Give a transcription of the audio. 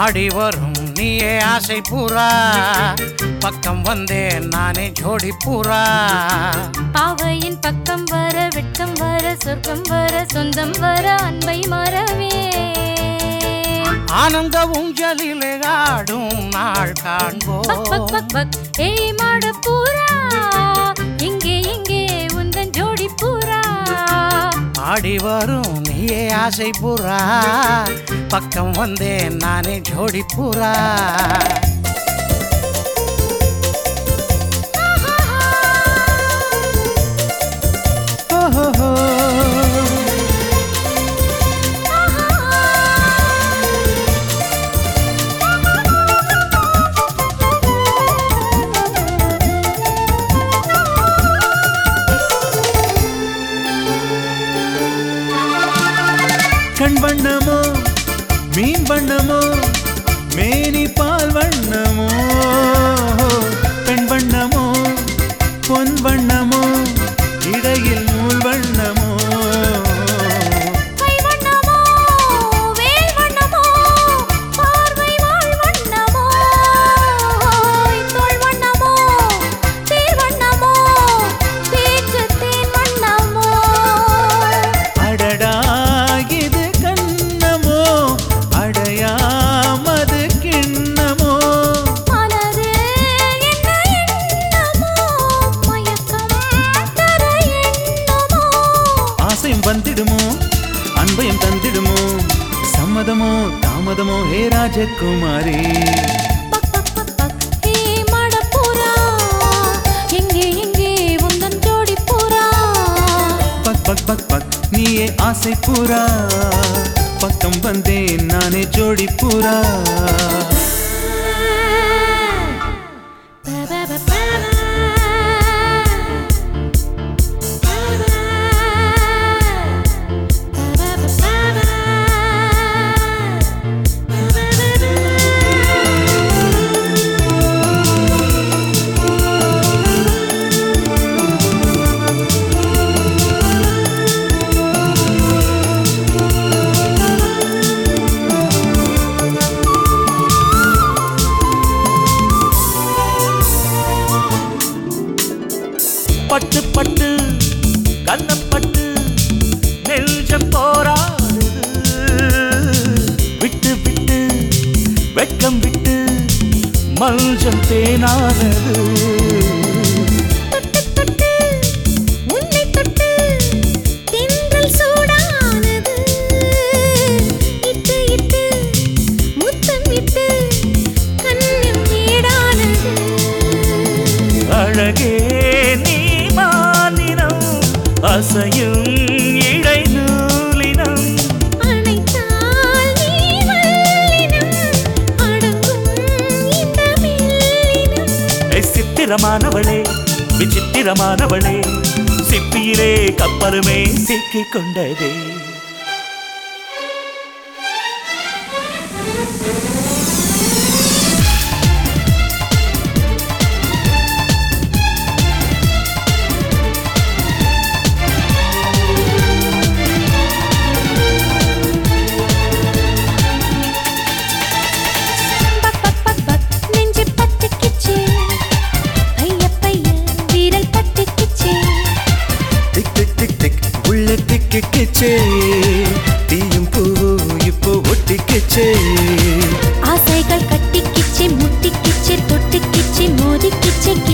ஆடி வரும் நீயே ஆசை பூரா பக்கம் வந்தேன் நானே ஜோடி பூரா பாவையின் பக்கம் வர வெட்கம் வர சொர்க்கம் வர சொந்தம் வர அன்பை மறவே ஆனந்த ஊஞ்சலிலே ஆடும் நாள் பக் பக் காண்போம் பக் பக் ஏய் மாட பூரா எங்கே எங்கே உந்தன் ஜோடி பூரா ஆடி வரும் நீயே ஆசை பூரா பக்கம் வந்தேன் நானே ஜோடி பூரா ஓஹோஹோ. கண் வண்ணமோ மீன் வண்ணமோ மேனி பால் வண்ணமோ பெண் வண்ணமோ பொன் வண்ணமோ இடையில் நூல் வண்ணமோ கை வண்ணமோ வேல் வண்ணமோ பார்வை வாழ் வண்ணமோ தோள் வண்ணமோ தேர் வண்ணமோ பேச்சு தேன் வண்ணமோ அடடா இது கண்ணமோ அடையாமது கிண்ணமோ மனது என்ன எண்ணமோ மயக்கம் தர எண்ணமோ ஆசையும் வந்திடுமோ அன்பையும் தந்திடுமோ சம்மதமோ தாமதமோ ஹே ராஜகுமாரி பக் பக் பக் பக் ஹே மடப்புறா எங்கே எங்கே உந்தன் ஜோடி புறா பக் பக் பக் பக் நீயே ஆசை பூரா பக்கம் வந்தேன் நானே ஜோடி பூரா பட்டு பட்டு கண்ணப்பட்டு நெஞ்சம் போராடுது விட்டு விட்டு வெட்கம் விட்டு மல்ஜம் தேனானது தொட்டு தொட்டு உன்னை தொட்டு தென்றல் சூடானது இட்டு இட்டு முத்தம் இட்டு கண்ணில் வீடானது அழகே நீ மானினம் அசையும் இடை நூலினம் அணைத்தால் நீ வல்லினம் அடங்கும் இந்த மெல்லினம் ஏய், சித்திரமானவளே விசித்திரமானவளே சிப்பியிலே கப்பலுமே சிக்கிக் கொண்டதே பக் பக் பக் பக் நெஞ்சு பட்டுக்கிச்சு பைய பைய வீரல் பட்டுக்கிச்சு டிக் டிக் டிக் டிக் உள்ள டிக்கிச்சே தீயும் பூவும் இப்போ ஒட்டிக்கிச்சே ஆசைகள் கட்டிக்கிச்சு முட்டிக்கிச்சு தொட்டுக்கிச்சு மோதிக்கிச்சு